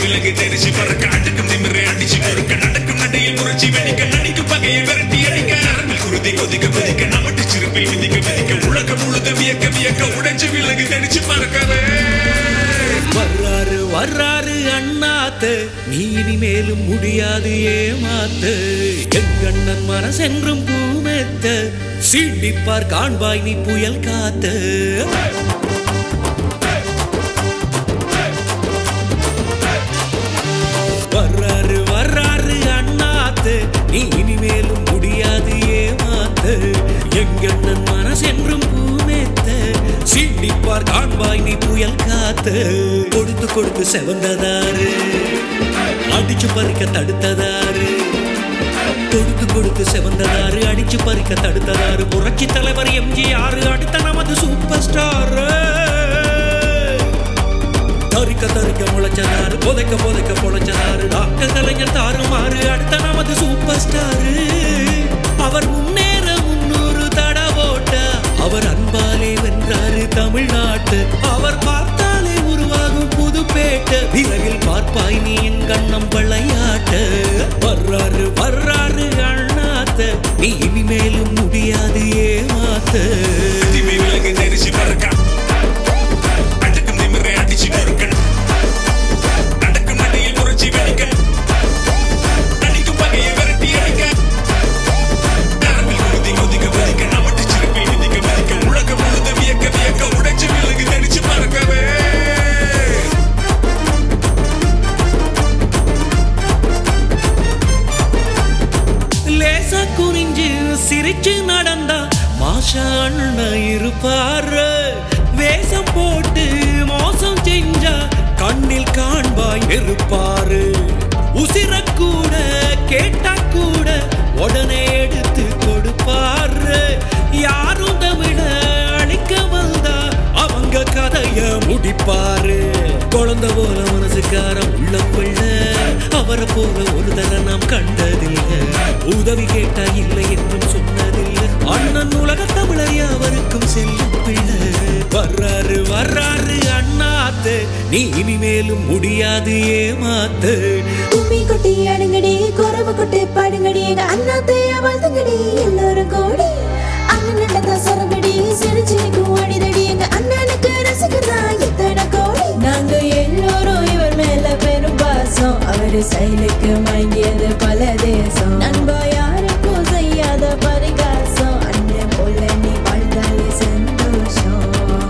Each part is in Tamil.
விலகு தெரிச்சு பறக்க அடுக்கும் திமிரை அடிச்சு பொறுக்க நடக்கும் நடையில் புரட்சி வெடிக்க நடிக்கும் பகையை விரட்டி அடிக்க நரம்பில் குருதி கொதிக்க கொதிக்க நமட்டு சிறுப்பில் மிதிக்க மிதிக்க உலகம் முழுதும் வியக்க வியக்க உடைஞ்சு விலகு தெரிச்சு பறக்கவே வர்றாரு வர்றாரு அண்ணாத்து நீ இனிமேலும் முடியாது ஏமாத்து எங்கண்ணன் மனசென்றும் பூமெத்த சீண்டிப்பார் காண்பாய் நீ புயல் காத்து வர்றாரு வர்றாரு அண்ணாத்து நீ இனிமேலும் முடியாது ஏமாத்து எங்கண்ணன் மனசென்றும் பூமேத்த சீண்டிப்பார் காண்பாய் நீ புயல் காத்து கொடுத்து கொடுத்து செவந்ததாரு அடிச்சு பறிக்க தடுத்ததாரு கொடுத்து கொடுத்து செவந்ததாரு அடிச்சு பறிக்க தடுத்ததாரு புரட்சி தலைவர் எம்ஜிஆர் அடுத்த நமது சூப்பர் ஸ்டார் தரிக்க தரிக்க முளைச்சதாரு புதைக்க புதைக்க பொழைச்சதாரு டாக்டர் கலைஞர் தாறுமாறு அடுத்த நமது சூப்பர் ஸ்டாரு அவர் முன்னேற முன்னூறு தட ஓட்ட அவர் அன்பாலே வென்றாரு தமிழ்நாட்டு அவர் பார்த்தாலே உருவாகும் புதுப்பேட்டு விரைவில் பார்ப்பாய் நீ எங்கண்ணம் விளையாட்டு வர்றாரு வர்றாரு அண்ணாத்த நீ இனிமேலும் முடியாது ஏமாத்து திமி விலகு தெரிச்சு பறக்க அடுக்கும் திமிரை அடிச்சு பொறுக்க நடக்கும் நடையில் புரட்சி வெடிக்க நடிக்கும் பகையை விரட்டி அடிக்க நரம்பில் குருதி கொதிக்க கொதிக்க நமட்டு சிறுப்பில் மிதிக்க மிதிக்க உலகம் முழுதும் வியக்க வியக்க உடைச்சு விலகு தெரிச்சு பறக்கவே லேசா குறிஞ்சு சிரிச்சு நடந்தா மாஷா அண்ணன் இருப்பாரு வேஷம் போட்டு மோசம் செஞ்சா கண்ணில் காண்பாய் இருப்பாரு உசிர கூட கேட்டா கூட உடனே எடுத்து கொடுப்பாரு யாரும் தமிழ அழிக்க வந்தா அவங்க கதைய முடிப்பாரு குழந்தை போல மனசுக்காரம் உள்ள கொள்ள அவரை போல ஒரு தர நாம் கண்டதில்லை உதவி கேட்டா இல்லை என்றும் சொன்னதில்லை அண்ணன் உலக தமிழை அவருக்கும் செல்லும் பிள்ளை வர்றாரு வர்றாரு அண்ணாத்து நீ இனிமேலும் முடியாது ஏமாத்து கும்மி கொட்டி அடுங்கடி குறவு கொட்டி பாடுங்கடி எங்க அண்ணாத்தைய வாழ்த்துங்கடி எல்லாரும் கோடி அண்ணன் நடந்தா சொரங்கடி சிரிச்சு நிற்கும் அடிதடி எங்க அண்ணனுக்கு ரசிக்கிறதா எத்தனை கோடி நாங்க எல்லோரும் இவர் மேல பெரும் பாசம் அவரு செயலுக்கு மயங்கியது பல தேசம் நண்பா யாருக்கும் செய்யாத பரிகாசம் அண்ணன் போல நீ வாழ்ந்தாலே சந்தோஷம்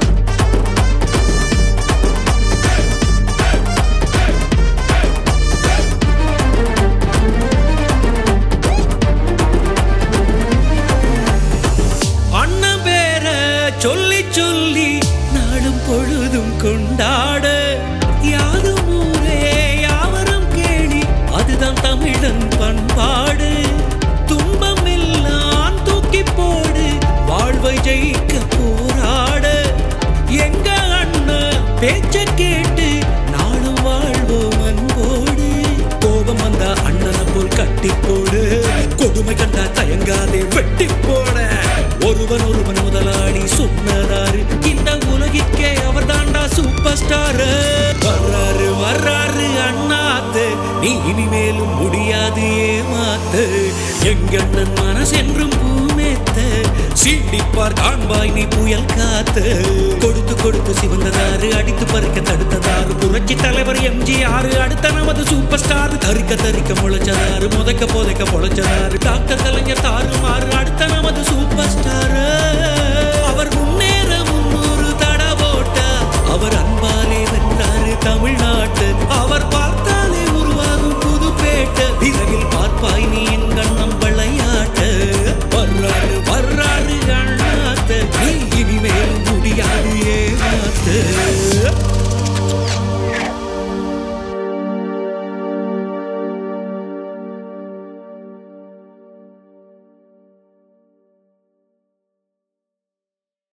அண்ணன் பேர சொல்லி சொல்லி நாடும் பொழுதும் கொண்டாட யாதும் ஊரே யாவரும் கேளி அதுதான் தமிழன் பண்பாடு துன்பம் எல்லாம் தூக்கி போடு வாழ்வை ஜெயிக்க போராட எங்க அண்ணன் பேச்ச கேட்டு நாளும் வாழ்வோம் அன்போடு கோபம் வந்தா அண்ணனை போல் கட்டி போடு கொடுமை கண்டா தயங்காதே வெட்டி போட ஒருவன் ஒருவன் முதலாளி சொன்னதாரு இந்த உலகிற்கே அவர் தாண்டா சூப்பர் ஸ்டார் வர்றாரு வர்றாரு அண்ணாத்து நீ இனிமேலும் முடியாது ஏமாத்து எங்கண்ணன் மனசென்றும் பூமேத்த சீண்டிப்பார் காண்பாய் நீ புயல் காத்து கொடுத்து கொடுத்து சிவந்ததாரு அடித்து பறிக்க தடுத்ததாரு புரட்சி தலைவர் எம்ஜிஆர் அடுத்த நமது சூப்பர் ஸ்டார் தரிக்க தரிக்க முளைச்சதாரு முதக்க போதைக்க பொழைச்சதாரு டாக்டர் கலைஞர் தாறுமாறு அடுத்த நமது சூப்பர் ஸ்டார் அவர் முன்னேற முன்னூறு தட போட்ட அவர்